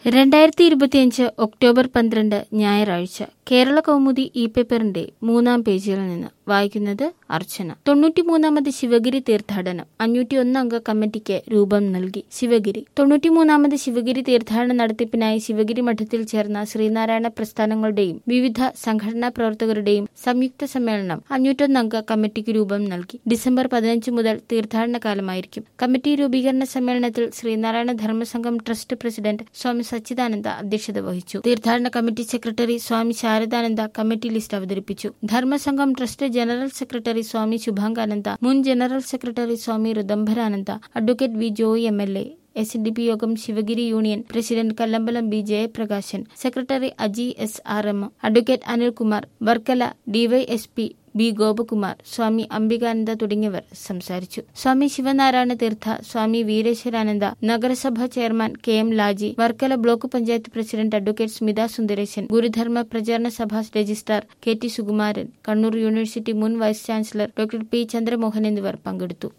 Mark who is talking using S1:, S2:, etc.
S1: രണ്ടായിരത്തി ഇരുപത്തിയഞ്ച് ഒക്ടോബർ പന്ത്രണ്ട് ഞായറാഴ്ച കേരള കൗമുദി ഇ പേപ്പറിന്റെ മൂന്നാം പേജിൽ നിന്ന് വായിക്കുന്നത് അർച്ചന തൊണ്ണൂറ്റിമൂന്നാമത് ശിവഗിരി തീർത്ഥാടനം അഞ്ഞൂറ്റി ഒന്ന് അംഗ കമ്മിറ്റിക്ക് രൂപം നൽകി ശിവഗിരി തൊണ്ണൂറ്റിമൂന്നാമത് ശിവഗിരി തീർത്ഥാടന നടത്തിപ്പിനായി ശിവഗിരി മഠത്തിൽ ചേർന്ന ശ്രീനാരായണ പ്രസ്ഥാനങ്ങളുടെയും വിവിധ സംഘടനാ പ്രവർത്തകരുടെയും സംയുക്ത സമ്മേളനം അഞ്ഞൂറ്റൊന്ന് അംഗ കമ്മിറ്റിക്ക് രൂപം നൽകി ഡിസംബർ പതിനഞ്ച് മുതൽ തീർത്ഥാടന കാലമായിരിക്കും കമ്മിറ്റി രൂപീകരണ സമ്മേളനത്തിൽ ശ്രീനാരായണ ധർമ്മസംഘം ട്രസ്റ്റ് പ്രസിഡന്റ് സ്വാമി സച്ചിദാനന്ദ അധ്യക്ഷത വഹിച്ചു തീർത്ഥാടന committee secretary Swami Saradananda committee list അവതരിപ്പിച്ചു Dharmasangham trust general secretary Swami Subhangananda മുൻ general secretary Swami Ritambharananda advocate V Joy M L A S N D P യോഗം Sivagiri union president Kallambalam B Jayaprakashan secretary Aji S R M advocate Anilkumar Varkala DYSP B Gopakumar Swami Ambikananda തുടങ്ങിയവർ സംസാരിച്ചു സ്വാമി ശിവനാരായണ തീർത്ഥ സ്വാമി വീരേശ്വരാനന്ദ നഗരസഭാ chairman K M Laji Varkala block panchayat president advocate Smitha Sundaresan Gurudharma Pracharana Sabha registrar K T Sukumaran Kannur university മുൻ vice chancellor doctor P Chandramohan എന്നിവർ പങ്കെടുത്തു